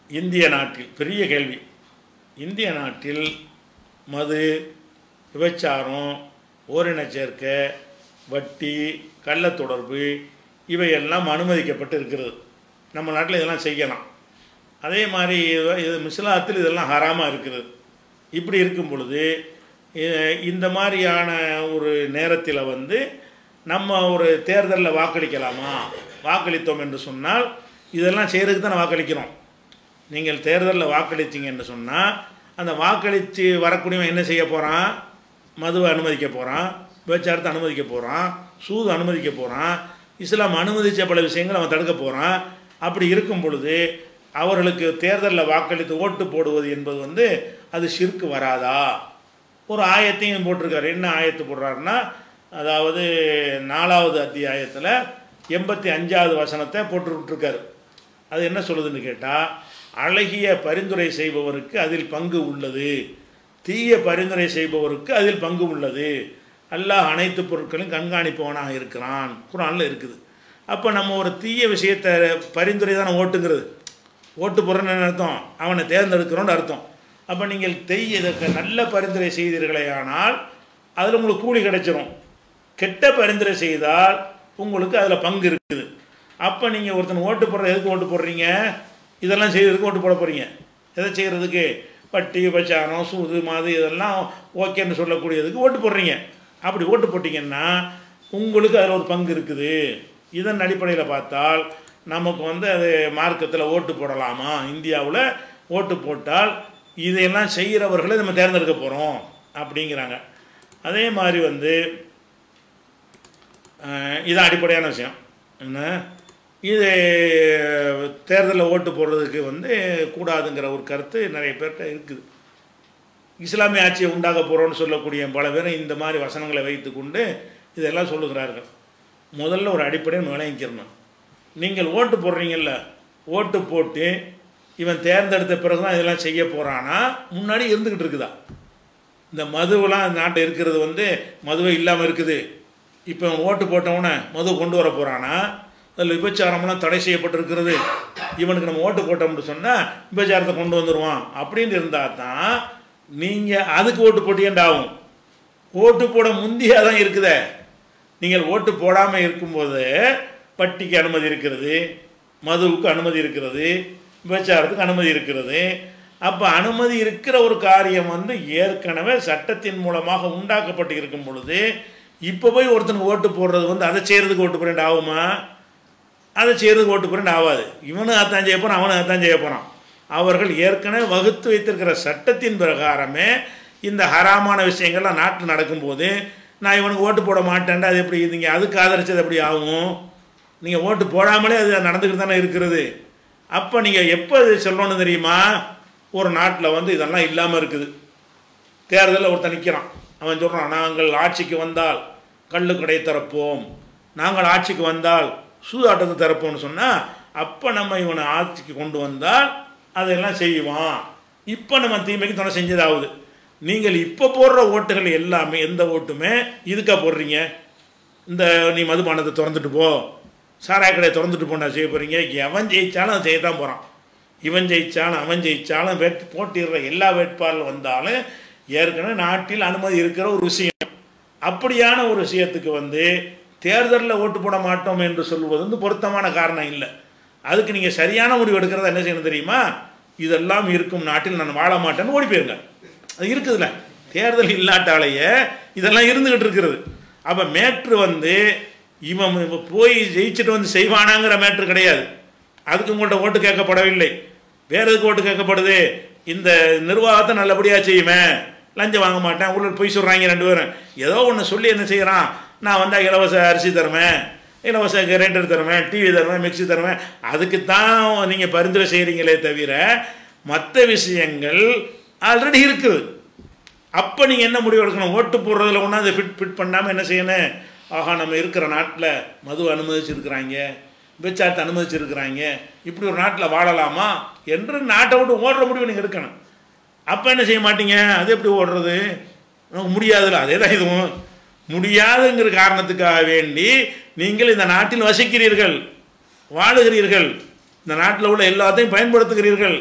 இந்திய நாட்டில் பெரிய கேள்வி இந்திய நாட்டில் மது விபச்சாரம் ஓரினச் சேர்க்கை வட்டி கள்ளத் தொடர்பு இவையெல்லாம் அனுமதிக்கப்பட்டு இருக்கிறது நம்ம நாட்டில் இதெல்லாம் செய்யலாம் அதே மாதிரி இது- இது மிஸ்லாத்தில் இதெல்லாம் ஹராமாக இருக்கிறது இப்படி இருக்கும் பொழுது இ- இந்த மாதிரியான ஒரு நேரத்தில் வந்து நம்ம ஒரு தேர்தலில் வாக்களிக்கலாமா வாக்களித்தோம் என்று சொன்னால் இதெல்லாம் செய்கிறதுக்கு தான் வாக்களிக்கிறோம் நீங்கள் தேர்தலில் வாக்களித்தீங்க என்று சொன்னால் அந்த வாக்களித்து வரக்கூடியவன் என்ன செய்ய போகிறான் மதுவை அனுமதிக்க போகிறான் விபச்சாரத்தை அனுமதிக்க போகிறான் சூது அனுமதிக்க போகிறான் இஸ்லாம் அனுமதித்த பல விஷயங்களை அவன் தடுக்க போகிறான் அப்படி இருக்கும் பொழுது அவர்களுக்கு தேர்தலில் வாக்களித்து ஓட்டு போடுவது என்பது வந்து அது ஷிர்க்கு வராதா ஒரு ஆயத்தையும் போட்டிருக்காரு என்ன ஆயத்து போடுறாருன்னா அதாவது நாலாவது அத்தியாயத்தில் எண்பத்தி அஞ்சாவது வசனத்தை போட்டு விட்டுருக்காரு அது என்ன சொல்லுதுன்னு கேட்டால் அழகிய பரிந்துரை செய்பவருக்கு அதில் பங்கு உள்ளது தீய பரிந்துரை செய்பவருக்கு அதில் பங்கு உள்ளது அல்லாஹ் அனைத்து பொருட்களையும் கண்காணிப்பவனாக இருக்கிறான் குரானில் இருக்குது அப்போ நம்ம ஒரு தீய விஷயத்தை பரிந்துரை தானே ஓட்டுங்கிறது ஓட்டு போடுறேன்னு என்ன அர்த்தம் அவனை தேர்ந்தெடுக்கிறோன்னு அர்த்தம் அப்போ நீங்கள் தெய்ய இதற்கு நல்ல பரிந்துரை செய்தீர்களே ஆனால் அதில் உங்களுக்கு கூலி கிடைச்சிரும் கெட்ட பரிந்துரை செய்தால் உங்களுக்கு அதில் பங்கு இருக்குது அப்போ நீங்கள் ஒருத்தன் ஓட்டு போடுற எதுக்கு ஓட்டு போடுறீங்க இதெல்லாம் செய்யறதுக்கு ஓட்டு போட போகிறீங்க எதை செய்கிறதுக்கு பட்டி விபச்சாரம் சூது மாது இதெல்லாம் ஓகேன்னு சொல்லக்கூடியதுக்கு ஓட்டு போடுறீங்க அப்படி ஓட்டு போட்டிங்கன்னா உங்களுக்கு அதில் ஒரு பங்கு இருக்குது இதன் அடிப்படையில் பார்த்தால் நமக்கு வந்து அது மார்க்கத்தில் ஓட்டு போடலாமா இந்தியாவில் ஓட்டு போட்டால் இதையெல்லாம் செய்கிறவர்களை நம்ம தேர்ந்தெடுக்க போகிறோம் அப்படிங்கிறாங்க அதே மாதிரி வந்து அஹ், இது அடிப்படையான விஷயம் என்ன இது தேர்தலில் ஓட்டு போடுறதுக்கு வந்து கூடாதுங்கிற ஒரு கருத்து நிறைய பேர்கிட்ட இருக்குது இஸ்லாமிய ஆட்சியை உண்டாக்க போகிறோம்னு சொல்லக்கூடிய பல பேர் இந்த மாதிரி வசனங்களை வைத்துக்கொண்டு இதெல்லாம் சொல்லுகிறார்கள் முதல்ல ஒரு அடிப்படையை விளங்கிக்கிறணும் நீங்கள் ஓட்டு போடுறீங்கல்ல ஓட்டு போட்டு இவன் தேர்ந்தெடுத்த பிறகு தான் இதெல்லாம் செய்ய போகிறானா முன்னாடி இருந்துக்கிட்டு இருக்குதா இந்த மதுவெல்லாம் இந்த நாட்டில் இருக்கிறது வந்து மதுவே இல்லாமல் இருக்குது இப்போ இவன் ஓட்டு போட்டவன மது கொண்டு வர போகிறானா அதில் விபச்சாரம்லாம் தடை செய்யப்பட்டிருக்கிறது இவனுக்கு நம்ம ஓட்டு போட்டோம்னு சொன்னால் விபச்சாரத்தை கொண்டு வந்துடுவான் அப்படின்னு இருந்தால் தான் நீங்கள் அதுக்கு ஓட்டு போட்டியேண்டா ஆகும் ஓட்டு போட முந்தியாக தான் இருக்குதே நீங்கள் ஓட்டு போடாமல் இருக்கும்போது பட்டிக்கு அனுமதி இருக்கிறது மதுவுக்கு அனுமதி இருக்கிறது விபச்சாரத்துக்கு அனுமதி இருக்கிறது அப்போ அனுமதி இருக்கிற ஒரு காரியம் வந்து ஏற்கனவே சட்டத்தின் மூலமாக உண்டாக்கப்பட்டு இருக்கும் பொழுது இப்போ போய் ஒருத்தனுக்கு ஓட்டு போடுறது வந்து அதை செய்கிறதுக்கு ஓட்டு போறேன் ஆகுமா அதை செய்கிறதுக்கு ஓட்டு போறேன் ஆகாது இவனும் அதான் செய்ய போகிறான் அவனும் அதான் செய்ய போகிறான் அவர்கள் ஏற்கனவே வகுத்து வைத்திருக்கிற சட்டத்தின் பிரகாரமே இந்த ஹராமான விஷயங்கள்லாம் நாட்டில் நடக்கும்போது நான் இவனுக்கு ஓட்டு போட மாட்டேன்டா அது எப்படி நீங்கள் அதுக்கு ஆதரிச்சது எப்படி ஆகும் நீங்கள் ஓட்டு போடாமலே அது நடந்துக்கிட்டு தானே இருக்கிறது அப்போ நீங்கள் எப்போ இது சொல்லணும்னு தெரியுமா ஒரு நாட்டில் வந்து இதெல்லாம் இல்லாமல் இருக்குது தேர்தலில் ஒருத்தன் நிற்கிறான் அவன் சொல்கிறான் நாங்கள் ஆட்சிக்கு வந்தால் கள்ளு கடை திறப்போம் நாங்கள் ஆட்சிக்கு வந்தால் சூதாட்டத்தை திறப்போம்னு சொன்னால் அப்போ நம்ம இவனை ஆட்சிக்கு கொண்டு வந்தால் அதெல்லாம் செய்வான் இப்போ நம்ம தீமைக்கு துணை செஞ்சதாகுது நீங்கள் இப்போ போடுற ஓட்டுகள் எல்லாமே எந்த ஓட்டுமே இதுக்கா போடுறீங்க இந்த நீ மதுபானத்தை திறந்துட்டு போ சாராய கடையை திறந்துட்டு போனா செய்ய போகிறீங்க எவன் ஜெயிச்சாலும் அதை செய்ய தான் போகிறான் இவன் ஜெயிச்சாலும் அவன் ஜெயிச்சாலும் வேட் போட்டிடுற எல்லா வேட்பாளர் வந்தாலும் ஏற்கனவே நாட்டில் அனுமதி இருக்கிற ஒரு விஷயம் அப்படியான ஒரு விஷயத்துக்கு வந்து தேர்தலில் ஓட்டு போட மாட்டோம் என்று சொல்வது வந்து பொருத்தமான காரணம் இல்லை அதுக்கு நீங்கள் சரியான முடிவு எடுக்கிறதா என்ன செய்யணும் தெரியுமா இதெல்லாம் இருக்கும் நாட்டில் நான் வாழ மாட்டேன்னு ஓடி போயிருங்க அது இருக்குதுல்ல தேர்தல் இல்லாட்டாலேயே இதெல்லாம் இருந்துகிட்டு இருக்கிறது அப்போ மேட்ரு வந்து இவன் இப்ப போய் ஜெயிச்சுட்டு வந்து செய்வானாங்கிற மேட்ரு கிடையாது அதுக்கு உங்கள்கிட்ட ஓட்டு கேட்கப்படவில்லை வேற எதுக்கு ஓட்டு கேட்கப்படுது இந்த நிர்வாகத்தை நல்லபடியாக செய்யுமே லஞ்சம் வாங்க மாட்டேன் உள்ள பொய் சொல்கிறாங்க ரெண்டு பேரும் ஏதோ ஒன்று சொல்லி என்ன செய்கிறான் நான் வந்தால் இலவச அரிசி தருவேன் இலவச கிரைண்டர் தருவேன் டிவி தருவேன் மிக்ஸி தருவேன் அதுக்கு தான் நீங்கள் பரிந்துரை செய்கிறீங்களே தவிர மற்ற விஷயங்கள் ஆல்ரெடி இருக்குது அப்போ நீங்கள் என்ன முடிவு எடுக்கணும் ஓட்டு போடுறதுல ஒன்றா அதை ஃபிட் ஃபிட் பண்ணாமல் என்ன செய்யணும் ஆஹா நம்ம இருக்கிற நாட்டில் மது அனுமதிச்சிருக்கிறாங்க விபச்சாரத்தை அனுமதிச்சிருக்கிறாங்க இப்படி ஒரு நாட்டில் வாழலாமா என்று நாட்டை விட்டு ஓடுற முடிவு நீங்கள் எடுக்கணும் அப்போ என்ன செய்ய மாட்டீங்க அது எப்படி ஓடுறது நமக்கு முடியாதுல்ல அதே தான் இதுவும் முடியாதுங்கிற காரணத்துக்காக வேண்டி நீங்கள் இந்த நாட்டில் வசிக்கிறீர்கள் வாழுகிறீர்கள் இந்த நாட்டில் உள்ள எல்லாத்தையும் பயன்படுத்துகிறீர்கள்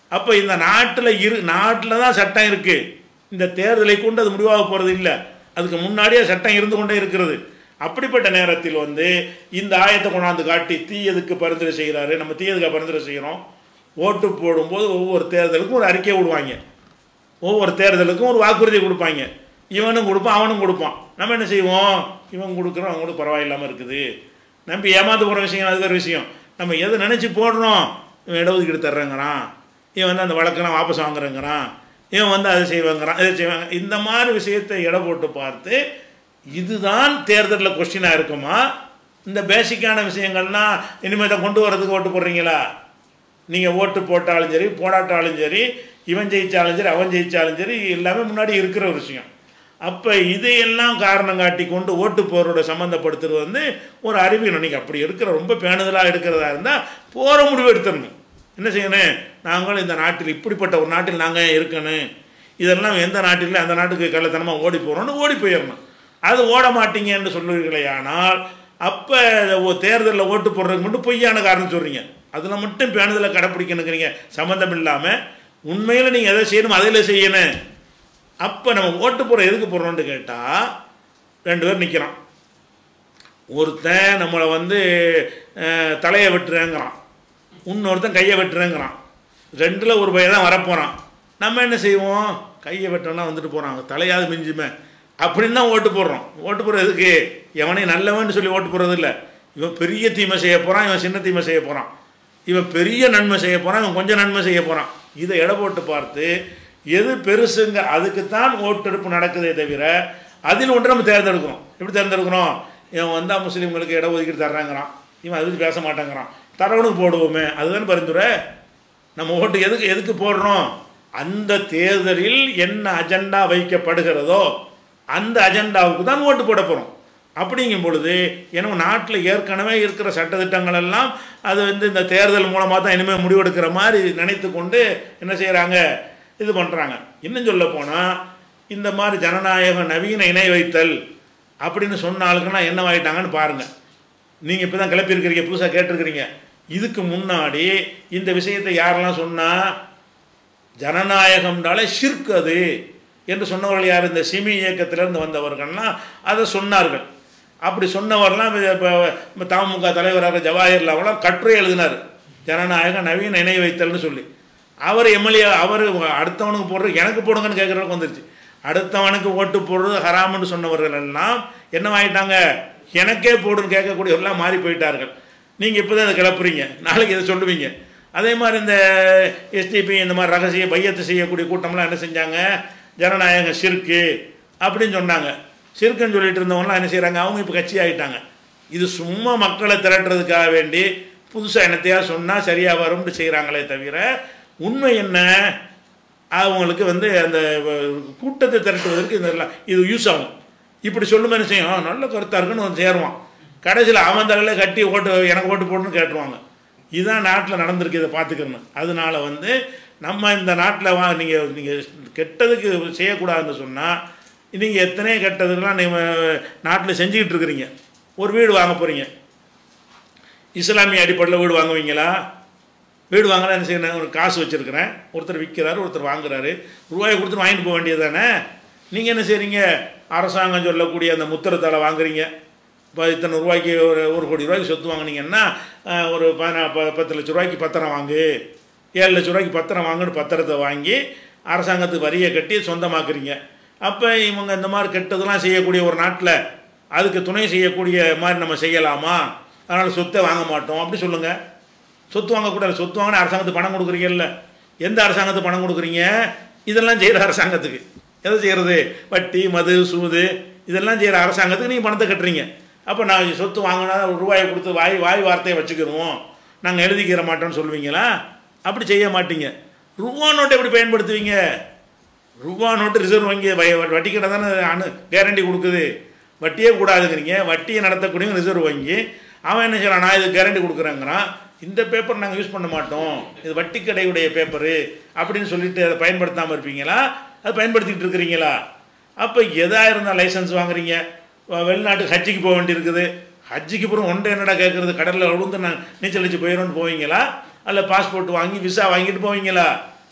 அப்போ இந்த நாட்டில் இரு நாட்டில் தான் சட்டம் இருக்குது இந்த தேர்தலை கொண்டு அது முடிவாக போகிறது இல்லை அதுக்கு முன்னாடியே சட்டம் இருந்து கொண்டே இருக்கிறது அப்படிப்பட்ட நேரத்தில் வந்து இந்த ஆயத்தை கொண்டாந்து காட்டி தீயதுக்கு பரிந்துரை செய்கிறாரு நம்ம தீயதுக்கு பரிந்துரை செய்கிறோம் ஓட்டு போடும்போது ஒவ்வொரு தேர்தலுக்கும் ஒரு அறிக்கை விடுவாங்க ஒவ்வொரு தேர்தலுக்கும் ஒரு வாக்குறுதி கொடுப்பாங்க இவனும் கொடுப்பான் அவனும் கொடுப்பான் நம்ம என்ன செய்வோம் இவன் கொடுக்குறோம் அவங்க கூட பரவாயில்லாமல் இருக்குது நம்பி ஏமாந்து போகிற விஷயம் அது வேறு விஷயம் நம்ம எதை நினச்சி போடுறோம் இவன் இடஒதுக்கீடு தர்றேங்கிறான் இவன் வந்து அந்த வழக்கெல்லாம் வாபஸ் வாங்குறேங்கிறான் இவன் வந்து அதை செய்வாங்கிறான் இதை செய்வாங்க இந்த மாதிரி விஷயத்தை எடை போட்டு பார்த்து இதுதான் தேர்தலில் கொஸ்டினாக இருக்குமா இந்த பேசிக்கான விஷயங்கள்லாம் இனிமேல் இதை கொண்டு வரதுக்கு ஓட்டு போடுறீங்களா நீங்கள் ஓட்டு போட்டாலும் சரி போடாட்டாலும் சரி இவன் ஜெயிச்சாலும் சரி அவன் ஜெயிச்சாலும் சரி எல்லாமே முன்னாடி இருக்கிற ஒரு விஷயம் அப்போ இதையெல்லாம் காரணம் காட்டி கொண்டு ஓட்டு போரோட சம்மந்தப்படுத்துறது வந்து ஒரு அறிவியல் நீங்கள் அப்படி இருக்கிற ரொம்ப பேணுதலாக எடுக்கிறதா இருந்தால் போகிற முடிவு எடுத்துடணும் என்ன செய்யணும் நாங்களும் இந்த நாட்டில் இப்படிப்பட்ட ஒரு நாட்டில் நாங்கள் இருக்கணும் இதெல்லாம் எந்த நாட்டில் அந்த நாட்டுக்கு கள்ளத்தனமாக ஓடி போகிறோன்னு ஓடி போயிடணும் அது ஓட மாட்டீங்கன்னு சொல்லுவீர்களே ஆனால் அப்போ தேர்தலில் ஓட்டு போடுறதுக்கு மட்டும் பொய்யான காரணம் சொல்கிறீங்க அதில் மட்டும் பேணுதலை கடைப்பிடிக்கணுங்கிறீங்க சம்மந்தம் இல்லாமல் உண்மையில் நீங்கள் எதை செய்யணும் அதில் செய்யணும் அப்போ நம்ம ஓட்டு போடுற எதுக்கு போடுறோம்னு கேட்டால் ரெண்டு பேர் நிற்கிறான் ஒருத்தன் நம்மளை வந்து அஹ், தலையை வெட்டுறேங்கிறான் இன்னொருத்தன் கையை வெட்டுறேங்கிறான் ரெண்டில் ஒரு பையன் தான் வரப்போகிறான் நம்ம என்ன செய்வோம் கையை வெட்டோம்னா வந்துட்டு போகிறாங்க தலையாவது மிஞ்சுமே அப்படின்னு தான் ஓட்டு போடுறோம் ஓட்டு போடுறது எதுக்கு எவனையும் நல்லவன்னு சொல்லி ஓட்டு போடுறது இல்லை இவன் பெரிய தீமை செய்ய போகிறான் இவன் சின்ன தீமை செய்ய போகிறான் இவன் பெரிய நன்மை செய்ய போகிறான் இவன் கொஞ்சம் நன்மை செய்ய போகிறான் இதை எடை போட்டு பார்த்து எது பெருசுங்க அதுக்கு தான் ஓட்டெடுப்பு நடக்குதே தவிர அதில் ஒன்று நம்ம தேர்ந்தெடுக்கிறோம் எப்படி தேர்ந்தெடுக்கிறோம் இவன் வந்தால் முஸ்லீம்களுக்கு இட ஒதுக்கீடு தர்றாங்கிறான் இவன் அதை பற்றி பேச மாட்டேங்கிறான் தரவனுக்கு போடுவோமே அதுதானே பரிந்துரை நம்ம ஓட்டு எதுக்கு எதுக்கு போடுறோம் அந்த தேர்தலில் என்ன அஜெண்டா வைக்கப்படுகிறதோ அந்த அஜெண்டாவுக்கு தான் ஓட்டு போட போகிறோம் அப்படிங்கும் பொழுது ஏன்னா நாட்டில் ஏற்கனவே இருக்கிற சட்டத்திட்டங்கள் எல்லாம் அது வந்து இந்த தேர்தல் மூலமாக தான் இனிமேல் முடிவெடுக்கிற மாதிரி நினைத்து கொண்டு என்ன செய்கிறாங்க இது பண்ணுறாங்க இன்னும் சொல்ல போனால் இந்த மாதிரி ஜனநாயக நவீன இணை வைத்தல் அப்படின்னு சொன்ன ஆளுக்கெல்லாம் என்னவாயிட்டாங்கன்னு பாருங்கள் நீங்கள் இப்போ தான் கிளப்பியிருக்கிறீங்க புதுசாக கேட்டிருக்கிறீங்க இதுக்கு முன்னாடி இந்த விஷயத்தை யாரெல்லாம் சொன்னால் ஜனநாயகம்னாலே ஷிர்க் அது என்று சொன்னவர்கள் யார் இந்த சிமி இயக்கத்திலிருந்து வந்தவர்கள்லாம் அதை சொன்னார்கள் அப்படி சொன்னவர்லாம் இப்போ தமுக தலைவராக ஜவாஹர்லாவெல்லாம் கட்டுரை எழுதினார் ஜனநாயக நவீன இணை வைத்தல்னு சொல்லி அவர் எம்எல்ஏ அவர் அடுத்தவனுக்கு போடுறது எனக்கு போடுங்கன்னு கேட்குறவங்க வந்துருச்சு அடுத்தவனுக்கு ஓட்டு போடுறது ஹராம்னு சொன்னவர்கள் எல்லாம் என்னவாயிட்டாங்க எனக்கே போடுன்னு கேட்கக்கூடியவர்களாம் மாறி போயிட்டார்கள் நீங்கள் இப்போ தான் இதை கிளப்புறீங்க நாளைக்கு இதை சொல்லுவீங்க அதே மாதிரி இந்த எஸ்டிபி இந்த மாதிரி ரகசிய பையத்தை செய்யக்கூடிய கூட்டம்லாம் என்ன செஞ்சாங்க ஜனநாயக சிறுக்கு அப்படின்னு சொன்னாங்க சிறுக்குன்னு சொல்லிட்டு இருந்தவங்களாம் என்ன செய்கிறாங்க அவங்க இப்போ கட்சி ஆகிட்டாங்க இது சும்மா மக்களை திரட்டுறதுக்காக வேண்டி புதுசாக என்னத்தையா சொன்னால் சரியாக வரும்னு செய்கிறாங்களே தவிர உண்மை என்ன அவங்களுக்கு வந்து அந்த கூட்டத்தை திரட்டுவதற்கு இதெல்லாம் இது யூஸ் ஆகும் இப்படி சொல்லும் என்ன செய்யும் "ஆ, நல்ல கருத்தாக இருக்குன்னு வந்து சேருவான் கடைசியில் அவன் தலையில் கட்டி ஓட்டு எனக்கு ஓட்டு போட்டுன்னு கேட்டுருவாங்க இதுதான் நாட்டில் நடந்திருக்கு இதை பார்த்துக்கணும் அதனால வந்து நம்ம இந்த நாட்டில் வா நீங்கள் நீங்கள் கெட்டதுக்கு செய்யக்கூடாதுன்னு சொன்னால் நீங்கள் எத்தனையோ கெட்டதுக்கெல்லாம் நீங்கள் நாட்டில் செஞ்சுக்கிட்டு இருக்கிறீங்க ஒரு வீடு வாங்க போகிறீங்க இஸ்லாமிய அடிப்படையில் வீடு வாங்குவீங்களா வீடு வாங்கினா என்ன செய்யணும் ஒரு காசு வச்சுருக்கிறேன் ஒருத்தர் விற்கிறாரு ஒருத்தர் வாங்குறாரு ரூபாயை கொடுத்து வாங்கிட்டு போக வேண்டியது தானே நீங்கள் என்ன செய்கிறீங்க அரசாங்கம் சொல்லக்கூடிய அந்த முத்திரத்தால் வாங்குறீங்க இப்போ இத்தனை ரூபாய்க்கு ஒரு ஒரு கோடி ரூபாய்க்கு சொத்து வாங்குனீங்கன்னா அஹ், ஒரு பதினா ப- பத்து லட்ச ரூபாய்க்கு பத்திரம் வாங்கு ஏழு லட்ச ரூபாய்க்கு பத்திரம் வாங்குன்னு பத்திரத்தை வாங்கி அரசாங்கத்துக்கு வரியை கட்டி சொந்தமாக்குறீங்க அப்போ இவங்க இந்த மாதிரி கெட்டதெல்லாம் செய்யக்கூடிய ஒரு நாட்டில் அதுக்கு துணை செய்யக்கூடிய மாதிரி நம்ம செய்யலாமா அதனால் சொத்தை வாங்க மாட்டோம் அப்படி சொல்லுங்கள் சொத்து வாங்கக்கூடாது சொத்து வாங்கினா அரசாங்கத்துக்கு பணம் கொடுக்குறீங்கல்ல எந்த அரசாங்கத்துக்கு பணம் கொடுக்குறீங்க இதெல்லாம் செய்கிற அரசாங்கத்துக்கு எதை செய்கிறது வட்டி மது சூது இதெல்லாம் செய்கிற அரசாங்கத்துக்கு நீங்கள் பணத்தை கட்டுறீங்க அப்போ நான் சொத்து வாங்கினா ஒரு ரூபாயை கொடுத்து வாய் வாய் வார்த்தையை வச்சுக்கிருவோம் நாங்கள் எழுதிக்கிற மாட்டோம்னு சொல்லுவீங்களா அப்படி செய்ய மாட்டீங்க ரூபா நோட்டை எப்படி பயன்படுத்துவீங்க ரூபா நோட்டு ரிசர்வ் வங்கி வ- வட்டி கடை தானே அனு கேரண்டி கொடுக்குது வட்டியே கூடாதுங்கிறீங்க வட்டியை நடத்தக்கூடிய ரிசர்வ் வங்கி அவன் என்ன செய்யறான் நான் இது கேரண்டி கொடுக்குறேங்கிறான் இந்த பேப்பர் நாங்கள் யூஸ் பண்ண மாட்டோம் இது வட்டி கடையுடைய பேப்பரு அப்படின்னு சொல்லிட்டு அதை பயன்படுத்தாமல் இருப்பீங்களா அதை பயன்படுத்திட்டு இருக்கிறீங்களா அப்போ எதாக இருந்தால் லைசன்ஸ் வாங்குறீங்க வ- வெளிநாட்டுக்கு ஹஜ்ஜிக்கு போக வேண்டியிருக்குது ஹஜ்ஜிக்கு அப்புறம் ஒன்றை என்னடா கேட்குறது கடலில் விழுந்து நான் நீச்சல் அடிச்சு போயிடும்னு போவீங்களா அல்ல பாஸ்போர்ட் வாங்கி விசா வாங்கிட்டு போவீங்களா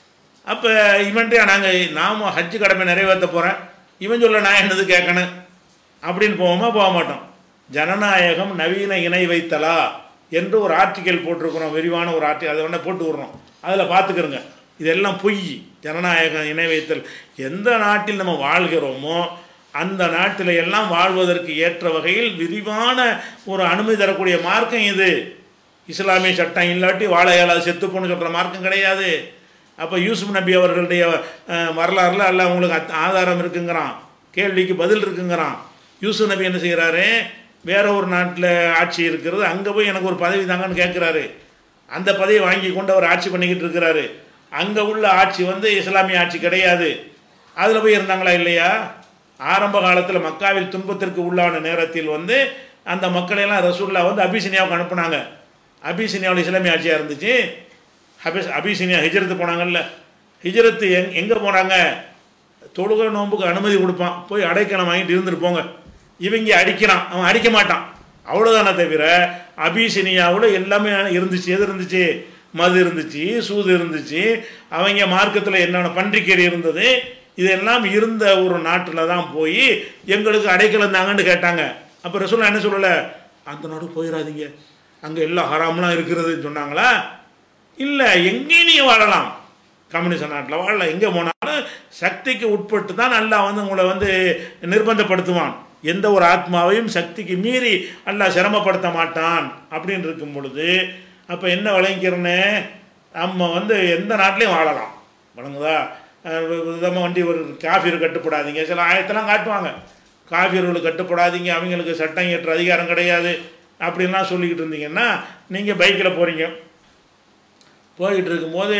அப்போ இவன்ட்டே நாங்கள் நாம ஹஜ்ஜு கடமை நிறைவேற்ற போகிறேன் இவன் சொல்ல நான் என்னது கேட்கணும் அப்படின்னு போவோமா போக மாட்டோம் ஜனநாயகம் நவீன இணை வைத்தலா என்று ஒரு ஆர்டிக்கல் போட்டிருக்கிறோம் விரிவான ஒரு ஆர்டி அதை வேணால் போட்டு விட்றோம் அதில் பார்த்துக்கிறோங்க இதெல்லாம் பொய் ஜனநாயகம் இணை வைத்தல் எந்த நாட்டில் நம்ம வாழ்கிறோமோ அந்த நாட்டில் எல்லாம் வாழ்வதற்கு ஏற்ற வகையில் விரிவான ஒரு அனுமதி தரக்கூடிய மார்க்கம் இது இஸ்லாமிய சட்டம் இல்லாட்டி வாழ இயலாது செத்துப்போன்னு சொல்கிற மார்க்கம் கிடையாது அப்போ யூசுப் நபி அவர்களுடைய அஹ், வரலாறுல எல்லாம் உங்களுக்கு அத்- ஆதாரம் இருக்குங்கிறான் கேள்விக்கு பதில் இருக்குங்கிறான் யூசுப் நபி என்ன செய்கிறாரு வேற ஒரு நாட்டில் ஆட்சி இருக்கிறது அங்கே போய் எனக்கு ஒரு பதவி தாங்கன்னு கேட்குறாரு அந்த பதவியை வாங்கி கொண்டு அவர் ஆட்சி பண்ணிக்கிட்டு இருக்கிறாரு அங்கே உள்ள ஆட்சி வந்து இஸ்லாமிய ஆட்சி கிடையாது அதில் போய் இருந்தாங்களா இல்லையா ஆரம்ப காலத்தில் மக்காவில் துன்பத்திற்கு உள்ளான நேரத்தில் வந்து அந்த மக்களையெல்லாம் ரசூல்லா வந்து அபிசினியாவுக்கு அனுப்புனாங்க அபிசினியாவில் இஸ்லாமிய ஆட்சியாக இருந்துச்சு அபிஸ் அபிசினியா ஹிஜரத்து போனாங்கல்ல ஹிஜரத்து எங் எங்கே போனாங்க தொழுகை நோன்புக்கு அனுமதி கொடுப்பான் போய் அடைக்கலம் வாங்கிட்டு இருந்துட்டு போங்க இவங்க அடிக்கிறான் அவன் அடிக்க மாட்டான் அவ்வளோதானே தவிர அபிசினியாவில் எல்லாமே இருந்துச்சு எது இருந்துச்சு மது இருந்துச்சு சூது இருந்துச்சு அவங்க மார்க்கத்தில் என்னென்ன பன்றிக்கறி இருந்தது இதெல்லாம் இருந்த ஒரு நாட்டில் தான் போய் எங்களுக்கு அடைக்கலம் தாங்கன்னு கேட்டாங்க அப்போ ரசூலா என்ன சொல்லலை அந்த நாடு போயிடாதீங்க அங்கே எல்லாம் ஹராம்லாம் இருக்கிறதுன்னு சொன்னாங்களா இல்லை எங்கேயும் நீங்கள் வாழலாம் கம்யூனிஸ்ட் நாட்டில் வாழலாம் எங்கே போனாலும் சக்திக்கு உட்பட்டு தான் அல்லாஹ் வந்து உங்களை வந்து நிர்பந்தப்படுத்துவான் எந்த ஒரு ஆத்மாவையும் சக்திக்கு மீறி அல்லாஹ் சிரமப்படுத்த மாட்டான் அப்படின்னு இருக்கும் பொழுது அப்போ என்ன விளங்கிக்கிறேன்னு நம்ம வந்து எந்த நாட்டிலையும் வாழலாம் வழங்குதா நம்ம வண்டி ஒரு காஃபியர் கட்டுப்படாதீங்க சில ஆயத்தெல்லாம் காட்டுவாங்க காஃபியர்களுக்கு கட்டுப்படாதீங்க அவங்களுக்கு சட்டம் ஏற்ற அதிகாரம் கிடையாது அப்படின்லாம் சொல்லிக்கிட்டு இருந்தீங்கன்னா நீங்கள் பைக்கில் போகிறீங்க போய்கிட்டு இருக்கும்போது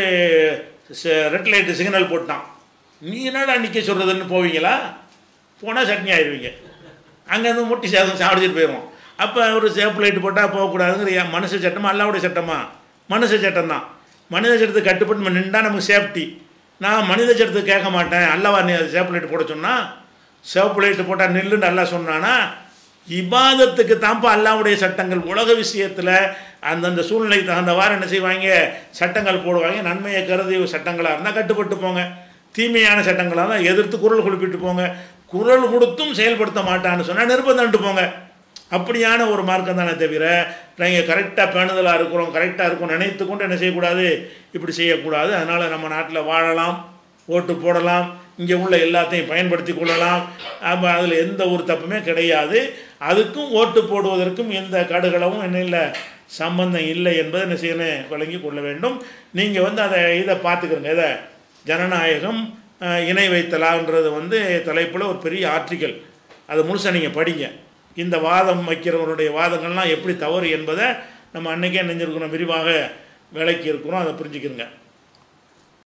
ரெட் லைட்டு சிக்னல் போட்டான் நீ என்னடா நிற்க சொல்கிறதுன்னு போவீங்களா போனால் சட்னி ஆயிடுவீங்க அங்கேருந்து முட்டி சேதம் சாப்பிடுச்சிட்டு போயிடுவோம் அப்போ ஒரு சேப்பு லைட்டு போட்டால் போகக்கூடாதுங்கிற ஏன் மனுஷ சட்டமா அல்லாவுடைய சட்டமா மனுஷ சட்டம் தான் மனித சட்டத்துக்கு கட்டுப்பட்டு நம்ம நின்றா நமக்கு சேஃப்டி நான் மனித சட்டத்துக்கு கேட்க மாட்டேன் அல்லவா நீ சேப்பு லைட்டு போட சொன்னா சேப்பு லைட்டு போட்டால் நில்லுன்னு நல்லா சொன்னானா இபாதத்துக்கு தான்ப்பா அல்லாவுடைய சட்டங்கள் உலக விஷயத்தில் அந்தந்த சூழ்நிலைக்கு தகுந்தவாறு என்ன செய்வாங்க சட்டங்கள் போடுவாங்க நன்மையை கருதி சட்டங்களாக இருந்தால் கட்டுப்பட்டு போங்க தீமையான சட்டங்களாக தான் எதிர்த்து குரல் கொடுப்பிட்டு போங்க குரல் கொடுத்தும் செயல்படுத்த மாட்டான்னு சொன்னால் நிர்பந்தம்ட்டு போங்க அப்படியான ஒரு மார்க்கம் தானே தவிர நாங்கள் கரெக்டாக பேணுதலாக இருக்கிறோம் கரெக்டாக இருக்கும் நினைத்து கொண்டு என்ன செய்யக்கூடாது இப்படி செய்யக்கூடாது அதனால் நம்ம நாட்டில் வாழலாம் ஓட்டு போடலாம் இங்கே உள்ள எல்லாத்தையும் பயன்படுத்தி கொள்ளலாம் அப்போ அதில் எந்த ஒரு தப்புமே கிடையாது அதுக்கும் ஓட்டு போடுவதற்கும் எந்த கடுகளவும் என்ன இல்லை சம்பந்தம் இல்லை என்பதை என்ன செய்யணும் விளங்கி கொள்ள வேண்டும் நீங்கள் வந்து அதை இதை பார்த்துக்கிறங்க இதை ஜனநாயகம் அஹ், இணை வைத்தலான்றது வந்து தலைப்பில் ஒரு பெரிய ஆர்டிக்கல் அதை முழுசாக நீங்கள் படிங்க இந்த வாதம் வைக்கிறவருடைய வாதங்கள்லாம் எப்படி தவறு என்பதை நம்ம அன்றைக்கே நெஞ்சிருக்கிறோம் விரிவாக விளக்கி இருக்கிறோம் அதை புரிஞ்சுக்கிறோங்க